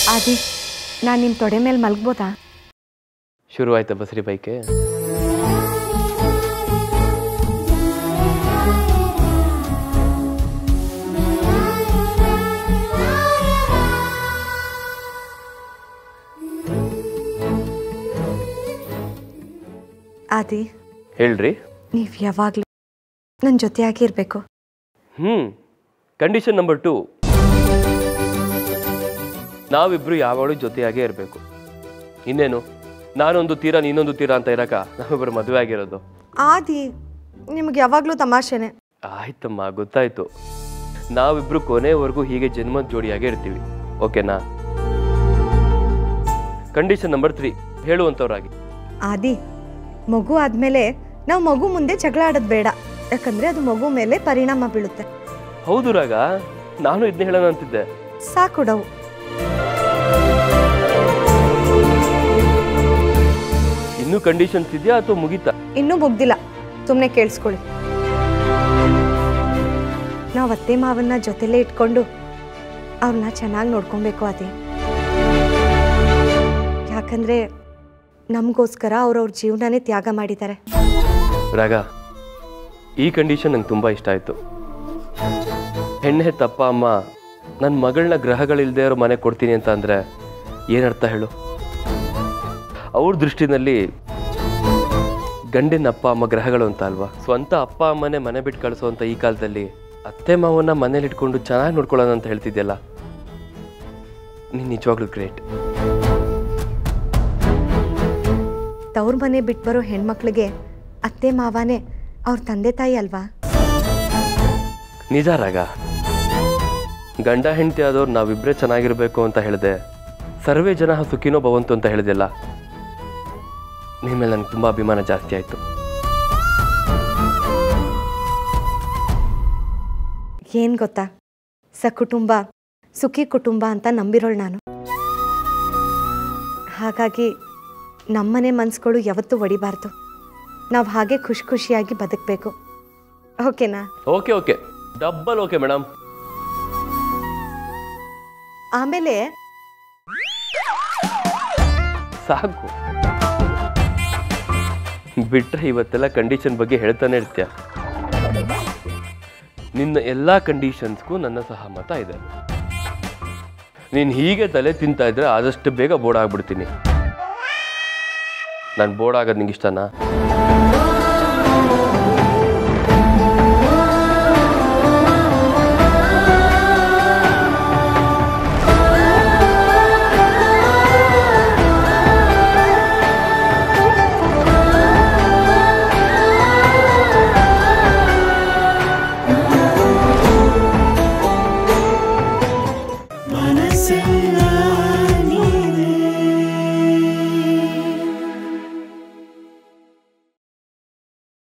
ಆದಿ ನಾನು ನಿಮ್ಮ ತೊಡೆ ಮೇಲೆ ಮಲಗ್ಬೋದಾ ಶುರು ಆಯ್ತಾ ಬಸ್ರಿ ಬೈಕೆ ಆದಿ ಹೇಳ್ರಿ ನೀವು ಯಾವಾಗಲೂ ನನ್ನ ಜೊತೆಯಾಗಿ ಇರಬೇಕು ಹ್ಞೂ ಕಂಡೀಷನ್ ನಂಬರ್ ಟು ನಾವಿಬ್ರು ಯಾವಾಗಲೂ ಜೊತೆಯಾಗೇ ಇರಬೇಕು ಇನ್ನೇನು ನಾನೊಂದು ತೀರ ನೀನೊಂದು ತೀರ ಅಂತ ಇರಕ ನಾವಿಬ್ಬರು ಮದುವೆ ಆಗಿರೋದು ಆದಿ ನಿಮ್ಗೆ ಯಾವಾಗಲೂ ತಮಾಷೆನೆ ಆಯ್ತಮ್ಮ ಗೊತ್ತಾಯ್ತು ನಾವಿಬ್ರು ಕೊನೆವರೆಗೂ ಹೀಗೆ ಜನ್ಮದ ಜೋಡಿಯಾಗೇ ಇರ್ತೀವಿ ಓಕೆನಾ ಕಂಡೀಷನ್ ನಂಬರ್ ತ್ರೀ ಹೇಳುವಂಥವ್ರಾಗಿ ಆದಿ ಮಗು ಆದಮೇಲೆ ನಾವು ಮಗು ಮುಂದೆ ಜಗಳ ಆಡೋದು ಬೇಡ ಯಾಕಂದರೆ ಅದು ಮಗು ಮೇಲೆ ಪರಿಣಾಮ ಬೀಳುತ್ತೆ ಹೌದು ರಾಗ ನಾನು ಇದನ್ನ ಹೇಳೋಣ ಅಂತಿದ್ದೆ ಸಾಕು ಡವು ಇನ್ನೂ ಕಂಡೀಷನ್ಸ್ ಇದೆಯಾ ಅಥವಾ ಮುಗೀತಾ ಇನ್ನೂ ಮುಗ್ದಿಲ್ಲ ಸುಮ್ಮನೆ ಕೇಳಿಸ್ಕೊಳ್ಳಿ ನಾವು ಅತ್ತೆ ಮಾವನ್ನ ಜೊತೆಲೇ ಇಟ್ಕೊಂಡು ಅವ್ರನ್ನ ಚೆನ್ನಾಗಿ ನೋಡ್ಕೊಬೇಕು ಅದೇ ಯಾಕಂದ್ರೆ ನಮಗೋಸ್ಕರ ಅವ್ರವ್ರ ಜೀವನನೇ ತ್ಯಾಗ ಮಾಡಿದ್ದಾರೆ ರಾಗ ಈ ಕಂಡೀಷನ್ ನಂಗೆ ತುಂಬ ಇಷ್ಟ ಆಯಿತು ಹೆಣ್ಣು ಹೆತ್ತ ಅಪ್ಪ ಅಮ್ಮ ನನ್ನ ಮಗಳನ್ನ ಗ್ರಹಗಳಿಲ್ಲದೆ ಇರೋ ಮನೆ ಕೊಡ್ತೀನಿ ಅಂತ ಅಂದರೆ ಏನರ್ಥ ಹೇಳು ಅವ್ರ ದೃಷ್ಟಿನಲ್ಲಿ ಗಂಡಿನ ಅಪ್ಪ ಅಮ್ಮ ಗ್ರಹಗಳು ಅಂತ ಅಲ್ವಾ ಸ್ವಂತ ಅಪ್ಪ ಅಮ್ಮನೇ ಮನೆ ಬಿಟ್ಟು ಕಳಿಸೋವಂಥ ಈ ಕಾಲದಲ್ಲಿ ಅತ್ತೆ ಮಾವನ್ನ ಮನೇಲಿ ಇಟ್ಕೊಂಡು ಚೆನ್ನಾಗಿ ನೋಡ್ಕೊಳ್ಳೋಣ ಅಂತ ಹೇಳ್ತಿದ್ಯಲ್ಲ ನೀನು ನಿಜವಾಗ್ಲೂ ಗ್ರೇಟ್ ತವ್ರ ಮನೆ ಬಿಟ್ಟು ಬರೋ ಹೆಣ್ಮಕ್ಳಿಗೆ ಅತ್ತೆ ಮಾವನೇ ಅವ್ರ ತಂದೆ ತಾಯಿ ಅಲ್ವಾ ನಿಜ ರಾಗ ಗಂಡ ಹೆಂಡತಿ ಆದವ್ರು ನಾವಿಬ್ಬರೇ ಚೆನ್ನಾಗಿರ್ಬೇಕು ಅಂತ ಹೇಳಿದೆ ಸರ್ವೇ ಜನ ಸುಖಿನೋ ಭವಂತು ಅಂತ ಹೇಳಿದೆಲ್ಲ ನಿಮ್ಮ ಮೇಲೆ ನನಗೆ ತುಂಬ ಅಭಿಮಾನ ಜಾಸ್ತಿ ಆಯಿತು ಏನು ಗೊತ್ತಾ ಸಕುಟುಂಬ ಸುಖಿ ಕುಟುಂಬ ಅಂತ ನಂಬಿರೋಳು ನಾನು ಹಾಗಾಗಿ ನಮ್ಮನೆ ಮನ್ಸುಗಳು ಯಾವತ್ತೂ ಒಡಿಬಾರ್ದು ನಾವು ಹಾಗೆ ಖುಷಿ ಖುಷಿಯಾಗಿ ಬದುಕಬೇಕು ಓಕೆನಾ okay okay double okay madam ಆಮೇಲೆ ಸಾಕು ಬಿಟ್ರೆ ಇವತ್ತೆಲ್ಲ ಕಂಡೀಷನ್ ಬಗ್ಗೆ ಹೇಳ್ತಾನೆ ಇರ್ತೀಯ ನಿನ್ನ ಎಲ್ಲ ಕಂಡೀಷನ್ಸ್ಗೂ ನನ್ನ ಸಹಮತ ಇದೆ ನೀನು ಹೀಗೆ ತಲೆ ತಿಂತಾ ಇದ್ರೆ ಆದಷ್ಟು ಬೇಗ ಬೋರ್ಡ್ ಆಗ್ಬಿಡ್ತೀನಿ ನಾನು ಬೋರ್ಡ್ ಆಗೋದು ನಿಂಗೆ ಇಷ್ಟನಾ